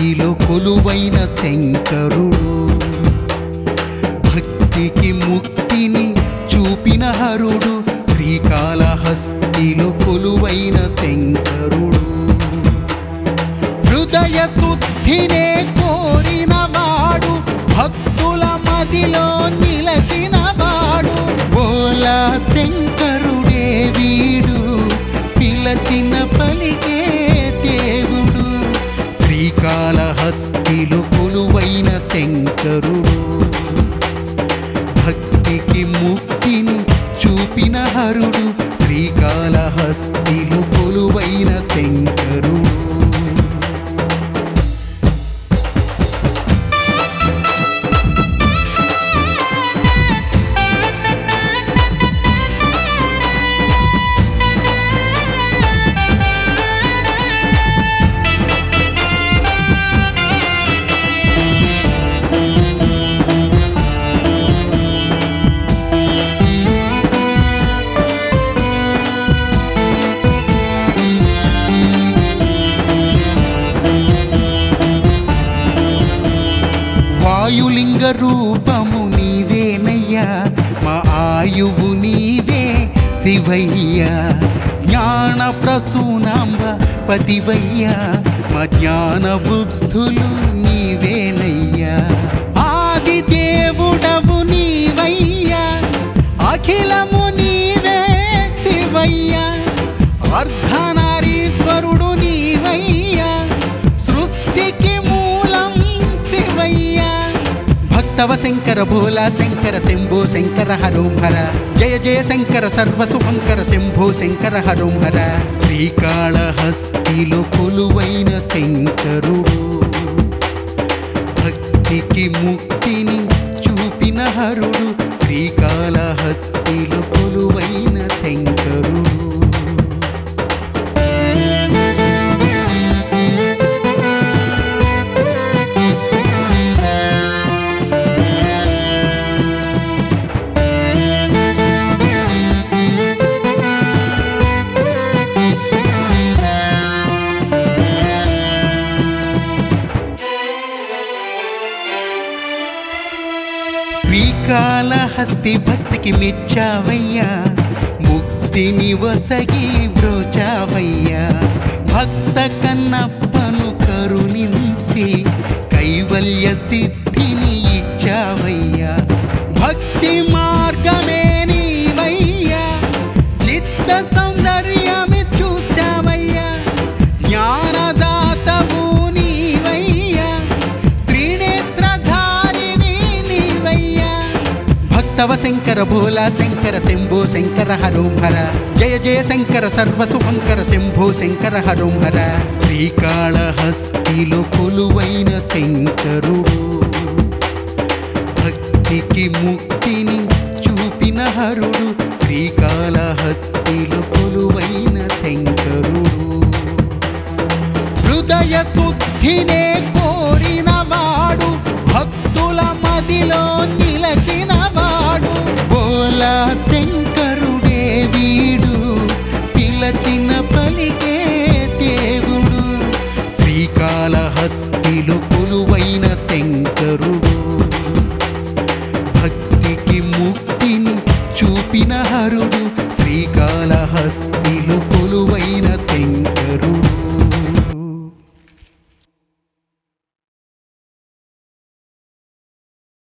హస్తిలో కొలువైన శంకరుడు భక్తికి ముక్తిని చూపిన హరుడు శ్రీకాళహస్తిలో కొలువైన శంకరుడు హృదయ శుద్ధినే కోరిన వాడు భక్తుల మదిలో నిలచిన వాడు బోలా శంకరుడే వీడు పిలచిన పలికే దేవుడు శ్రీకాళహస్తిలో కొలువైన శంకరుడు భక్తికి ముక్తిని చూపిన హరుడు శ్రీకాళహస్తిలో కొలువైన శంకరుడు వాయులింగ రూపము నీవేనయ్యా మా ఆయువు నీవే శివయ్యా జ్ఞాన ప్రసూనాంబ పతివయ్యా మా జ్ఞాన బుద్ధులు నీవేనయ్యా ఆది దేవుడవు నీవయ్యా అఖిలము నీవే శివయ్యా అర్ధనారీశ్వరుడు నీవయ్యా సృష్టికి మూలం శివయ్యా భక్తవ శంకర భోలా శంకర శంభో శంకర హరోం హర జయ జయ శంకర సర్వ శుభంకర శంభో శంకర హరోం హర శ్రీకాళహస్తిలో కొలువైన శంకరుడు భక్తికి ముక్తిని చూపిన హరుడు శ్రీకాళహస్తిలో కొలువైన శంకరుడు శ్రీకాళహస్తి భక్తికి మెచ్చావయ్యా ముక్తిని వసగి బ్రోచావయ్యా భక్త కన్నప్పను కరుణించి కైవల్య సిద్ధిని ఇచ్చావయ్యా భక్తి మార్గమే నీవయ్యా చిత్త సౌందర్యమే చూసావయ్యా జ్ఞానదాతవు నీవయ్యా త్రినేత్రధారివి నీవయ్యా భక్తవ శంకర భోలా శంకర శంభో శంకర హరోం హర జయ జయ శంకర సర్వ శుభంకర శంభో శంకర హరోం హర శ్రీకాళహస్తిలో కొలువైన శంకరుడు భక్తికి ముక్తిని చూపిన హరుడు శ్రీకాళహస్తిలో కొలువైన శంకరుడు హృదయ శుద్ధినే కోరిన వాడు భక్తుల మదిలో నిలచిన వాడు బోలా శంకరుడే వీడు పిలచిన పలికే దేవుడు శ్రీకాళహస్తిలో కొలువైన శంకరుడు భక్తికి ముక్తిని చూపిన హరుడు శ్రీకాళహస్తి